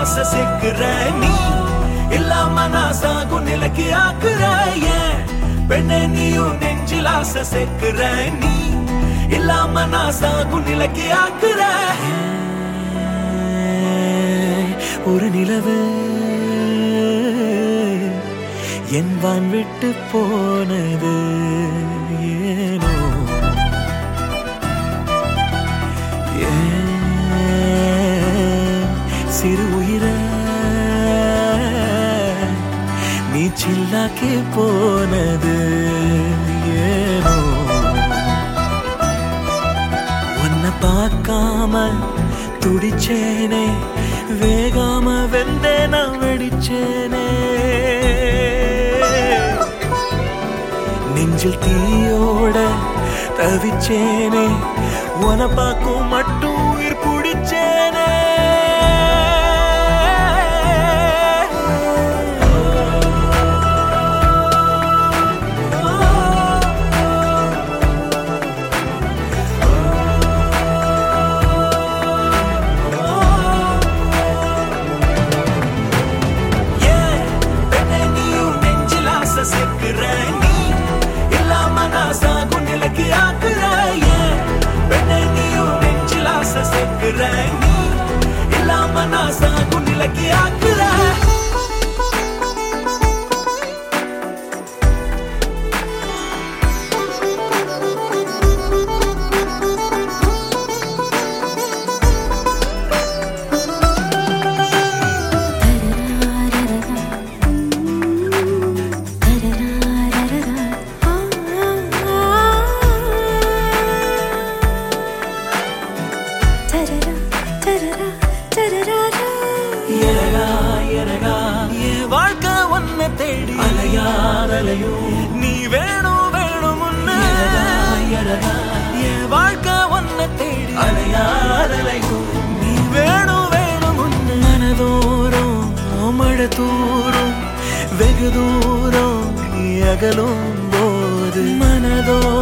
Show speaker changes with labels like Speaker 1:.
Speaker 1: ஆசை சேர்க்கிற நீ இல்லாம நான் சாகும் நிலைக்கு ஆக்குற ஏன் பெண்ணே நீயும் நெஞ்சில் ஆசை சேர்க்கிற நீ இல்லாம நான் சாகும் நிலைக்கு ஆக்குற ஒரு நிலவு என் வான் விட்டு போனது ஏனோ ஏன் சிறு உயிர நீ சில்லாக்கி போனது ஏனோ உன்னை பார்க்காம துடிச்சேனே வேகாம வெந்தே நான் வெடிச்சேனே நெஞ்சில் தீயோட தவிச்சேனே உன பார்க்கும் மட்டும் உயிர் பிடிச்சேனே ஏன் பெண்ணே நீயும் நெஞ்சில் ஆசை சேர்க்கிற நீ இல்லாம நான் சாகும் நிலைக்கு ஆக்குற ஏன் பெண்ணே நீயும் நெஞ்சில் ஆசை சேர்க்கிற நீ இல்லாம நான் சாகும் நிலைக்கு ஆக்குற எரகா எரகா என் வாழ்க்கை உன்னை தேடி அலையார் அலையோ நீ வேணும் வேணும் முன்ன எரகா என் வாழ்க்கை உன்னை தேடி அலையார் அலையோ நீ வேணும் வேணும் முன்ன மனதோறும் மழை தூரும் வெகு தூரம் நீ அகலும் போது மனதோ